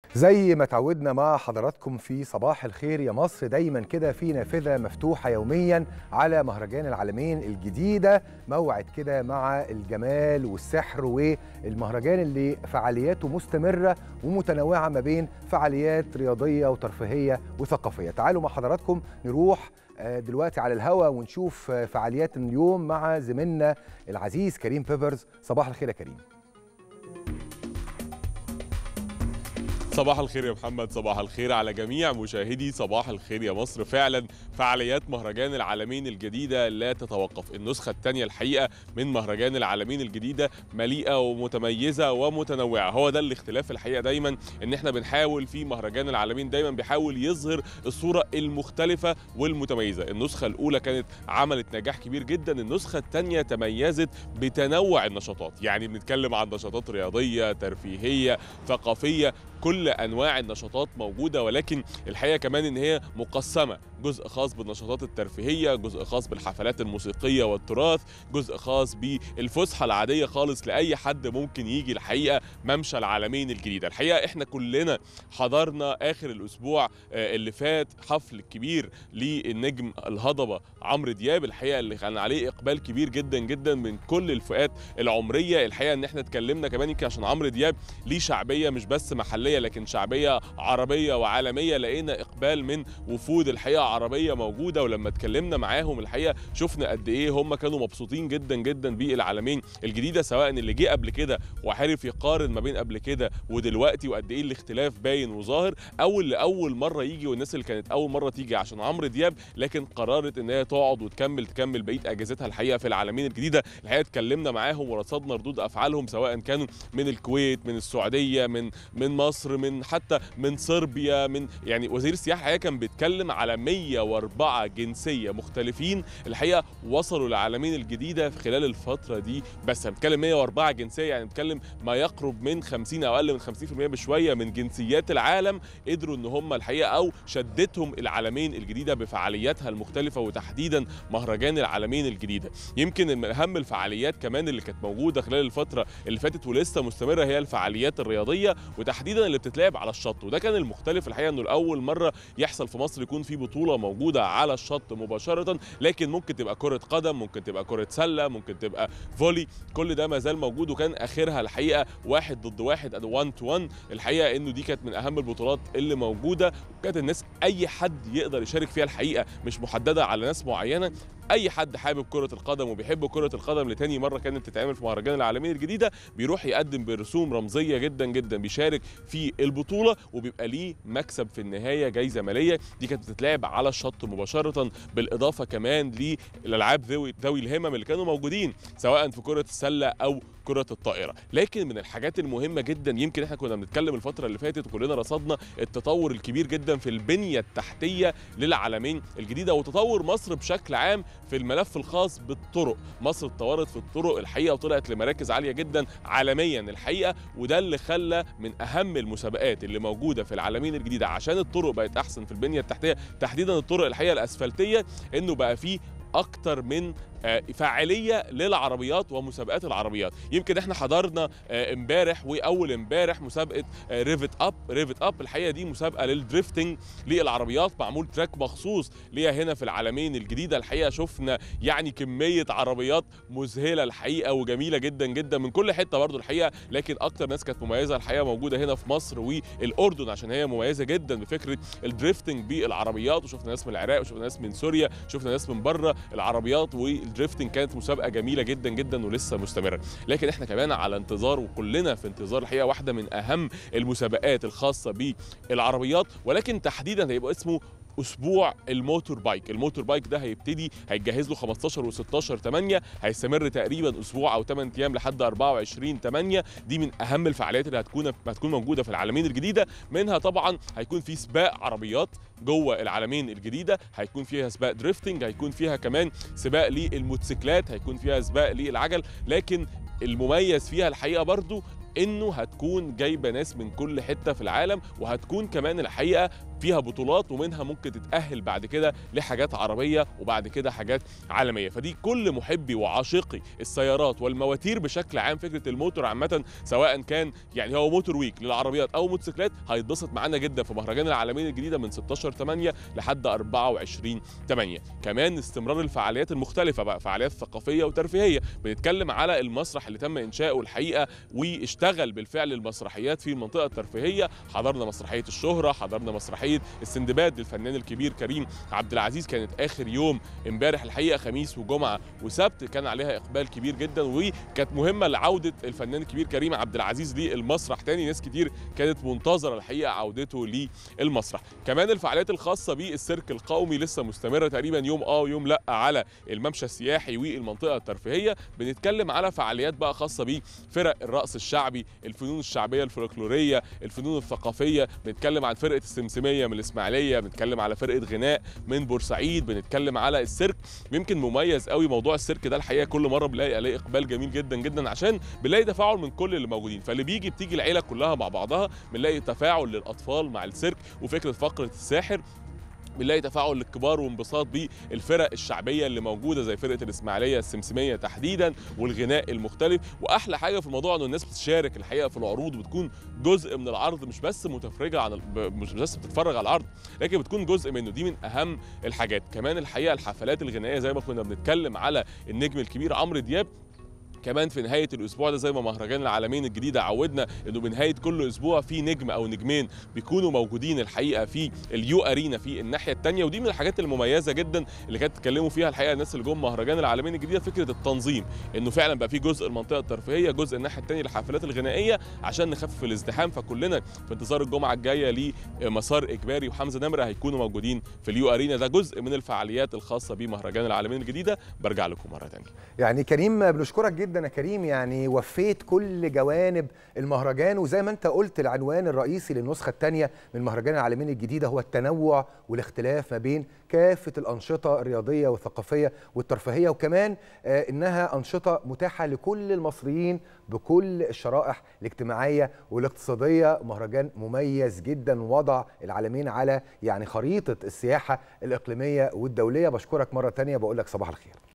زي ما تعودنا مع حضراتكم في صباح الخير يا مصر دايما كده في نافذة مفتوحة يوميا على مهرجان العالمين الجديدة موعد كده مع الجمال والسحر والمهرجان اللي فعالياته مستمرة ومتنوعة ما بين فعاليات رياضية وترفيهية وثقافية تعالوا مع حضراتكم نروح دلوقتي على الهوا ونشوف فعاليات اليوم مع زميلنا العزيز كريم بيبرز صباح الخير يا كريم صباح الخير يا محمد صباح الخير على جميع مشاهدي صباح الخير يا مصر فعلا فعاليات مهرجان العالمين الجديدة لا تتوقف النسخة الثانية الحقيقة من مهرجان العالمين الجديدة مليئة ومتميزة ومتنوعة هو ده الاختلاف الحقيقة دايما ان احنا بنحاول في مهرجان العالمين دايما بيحاول يظهر الصورة المختلفة والمتميزة النسخة الأولى كانت عملت نجاح كبير جدا النسخة الثانية تميزت بتنوع النشاطات يعني بنتكلم عن نشاطات رياضية ترفيهية ثقافية كل انواع النشاطات موجوده ولكن الحقيقه كمان ان هي مقسمه جزء خاص بالنشاطات الترفيهيه جزء خاص بالحفلات الموسيقيه والتراث جزء خاص بالفسحه العاديه خالص لاي حد ممكن يجي الحقيقه ممشى العالمين الجديده الحقيقه احنا كلنا حضرنا اخر الاسبوع اللي فات حفل كبير للنجم الهضبه عمرو دياب الحقيقه اللي كان عليه اقبال كبير جدا جدا من كل الفئات العمريه الحقيقه ان احنا اتكلمنا كمان يمكن عشان عمرو دياب ليه شعبيه مش بس محليه لكن شعبيه عربيه وعالميه لقينا اقبال من وفود الحقيقه عربيه موجوده ولما اتكلمنا معاهم الحقيقه شفنا قد ايه هم كانوا مبسوطين جدا جدا بالعالمين الجديده سواء اللي جه قبل كده وعرف يقارن ما بين قبل كده ودلوقتي وقد ايه الاختلاف باين وظاهر او اللي اول مره يجي والناس اللي كانت اول مره تيجي عشان عمرو دياب لكن قررت ان هي تقعد وتكمل تكمل بقيه اجازتها الحقيقه في العالمين الجديده الحقيقه اتكلمنا معاهم ورصدنا ردود افعالهم سواء كانوا من الكويت من السعوديه من من مصر من حتى من صربيا من يعني وزير السياحه الحقيقه كان بيتكلم على 104 جنسيه مختلفين الحقيقه وصلوا للعالمين الجديده في خلال الفتره دي بس بنتكلم 104 جنسيه يعني بنتكلم ما يقرب من 50 او اقل من 50% بشويه من جنسيات العالم قدروا ان هم الحقيقه او شدتهم العالمين الجديده بفعالياتها المختلفه وتحديدا مهرجان العالمين الجديده يمكن من اهم الفعاليات كمان اللي كانت موجوده خلال الفتره اللي فاتت ولسه مستمره هي الفعاليات الرياضيه وتحديدا اللي بتتلعب على الشط وده كان المختلف الحقيقه انه لاول مره يحصل في مصر يكون في بطوله موجوده على الشط مباشره لكن ممكن تبقى كره قدم ممكن تبقى كره سله ممكن تبقى فولي كل ده ما زال موجود وكان اخرها الحقيقه واحد ضد واحد 1 تو 1 الحقيقه انه دي كانت من اهم البطولات اللي موجوده وكانت الناس اي حد يقدر يشارك فيها الحقيقه مش محدده على ناس معينه اي حد حابب كره القدم وبيحب كره القدم لتاني مره كانت تتعمل في مهرجان العالمين الجديده بيروح يقدم برسوم رمزيه جدا جدا بيشارك في البطوله وبيبقى ليه مكسب في النهايه جايزه ماليه دي كانت بتتلعب على الشط مباشره بالاضافه كمان للالعاب ذوي ذوي الهمم اللي كانوا موجودين سواء في كره السله او كرة الطائرة لكن من الحاجات المهمة جدا يمكن احنا كنا بنتكلم الفترة اللي فاتت وكلنا رصدنا التطور الكبير جدا في البنية التحتية للعالمين الجديدة وتطور مصر بشكل عام في الملف الخاص بالطرق مصر اتطورت في الطرق الحقيقة وطلعت لمراكز عالية جدا عالميا الحقيقة وده اللي خلى من أهم المسابقات اللي موجودة في العالمين الجديدة عشان الطرق بقت أحسن في البنية التحتية تحديدا الطرق الحقيقة الأسفلتية إنه بقى فيه اكتر من فاعليه للعربيات ومسابقات العربيات يمكن احنا حضرنا امبارح واول امبارح مسابقه ريفت اب ريفت اب الحقيقه دي مسابقه للدريفتنج للعربيات معمول تراك مخصوص ليها هنا في العالمين الجديده الحقيقه شفنا يعني كميه عربيات مذهله الحقيقه وجميله جدا جدا من كل حته برضو الحقيقه لكن اكتر ناس كانت مميزه الحقيقه موجوده هنا في مصر والاردن عشان هي مميزه جدا بفكره الدريفتنج بالعربيات وشفنا ناس من العراق وشفنا ناس من سوريا شفنا ناس من بره العربيات والدريفتنج كانت مسابقه جميله جدا جدا ولسه مستمره لكن احنا كمان على انتظار وكلنا في انتظار الحقيقه واحده من اهم المسابقات الخاصه بالعربيات ولكن تحديدا هيبقى اسمه اسبوع الموتور بايك الموتور بايك ده هيبتدي هيتجهز له 15 و16 8 هيستمر تقريبا اسبوع او 8 ايام لحد 24 8 دي من اهم الفعاليات اللي هتكون هتكون موجوده في العالمين الجديده منها طبعا هيكون في سباق عربيات جوه العالمين الجديده هيكون فيها سباق دريفتنج هيكون فيها كمان سباق للموتوسيكلات هيكون فيها سباق للعجل لكن المميز فيها الحقيقه برضو انه هتكون جايبه ناس من كل حته في العالم وهتكون كمان الحقيقه فيها بطولات ومنها ممكن تتاهل بعد كده لحاجات عربيه وبعد كده حاجات عالميه فدي كل محبي وعاشقي السيارات والمواتير بشكل عام فكره الموتور عامه سواء كان يعني هو موتور ويك للعربيات او موتوسيكلات هيتبسط معانا جدا في مهرجان العالمين الجديده من 16 8 لحد 24 8 كمان استمرار الفعاليات المختلفه بقى فعاليات ثقافيه وترفيهيه بنتكلم على المسرح اللي تم انشاؤه الحقيقه واشتغل بالفعل المسرحيات في المنطقه الترفيهيه حضرنا مسرحيه الشهره حضرنا مسرحيه السندباد للفنان الكبير كريم عبد العزيز كانت اخر يوم امبارح الحقيقه خميس وجمعه وسبت كان عليها اقبال كبير جدا وكانت مهمه لعوده الفنان الكبير كريم عبد العزيز للمسرح تاني ناس كتير كانت منتظره الحقيقه عودته للمسرح كمان الفعاليات الخاصه بالسيرك القومي لسه مستمره تقريبا يوم اه ويوم لا على الممشى السياحي والمنطقه الترفيهيه بنتكلم على فعاليات بقى خاصه بفرق الرقص الشعبي الفنون الشعبيه الفولكلوريه الفنون الثقافيه بنتكلم عن فرقه السمسميه من الاسماعيليه بنتكلم على فرقه غناء من بورسعيد بنتكلم على السيرك يمكن مميز قوي موضوع السيرك ده الحقيقه كل مره بنلاقي عليه اقبال جميل جدا جدا عشان بنلاقي تفاعل من كل اللي موجودين فاللي بيجي بتيجي العيله كلها مع بعضها بنلاقي تفاعل للاطفال مع السيرك وفكره فقره الساحر بنلاقي تفاعل للكبار وانبساط بالفرق الشعبيه اللي موجوده زي فرقه الاسماعيليه السمسميه تحديدا والغناء المختلف واحلى حاجه في الموضوع انه الناس بتشارك الحقيقه في العروض وبتكون جزء من العرض مش بس متفرجه عن مش بس بتتفرج على العرض لكن بتكون جزء منه دي من اهم الحاجات كمان الحقيقه الحفلات الغنائيه زي ما كنا بنتكلم على النجم الكبير عمرو دياب كمان في نهايه الاسبوع ده زي ما مهرجان العالمين الجديده عودنا انه بنهايه كل اسبوع في نجم او نجمين بيكونوا موجودين الحقيقه في اليو ارينا في الناحيه الثانيه ودي من الحاجات المميزه جدا اللي كانت اتكلموا فيها الحقيقه الناس اللي جم مهرجان العالمين الجديده فكره التنظيم انه فعلا بقى في جزء المنطقه الترفيهيه جزء الناحيه الثانيه للحفلات الغنائيه عشان نخفف الازدحام فكلنا في انتظار الجمعه الجايه لمسار اجباري وحمزه نمره هيكونوا موجودين في اليو ارينا ده جزء من الفعاليات الخاصه بمهرجان العالمين الجديده برجع لكم مره ثانيه يعني كريم بنشكرك جدا يا كريم يعني يعني وفيت كل جوانب المهرجان وزي ما انت قلت العنوان الرئيسي للنسخه الثانيه من مهرجان العالمين الجديده هو التنوع والاختلاف ما بين كافه الانشطه الرياضيه والثقافيه والترفيهيه وكمان آه انها انشطه متاحه لكل المصريين بكل الشرائح الاجتماعيه والاقتصاديه مهرجان مميز جدا وضع العالمين على يعني خريطه السياحه الاقليميه والدوليه بشكرك مره ثانيه بقول لك صباح الخير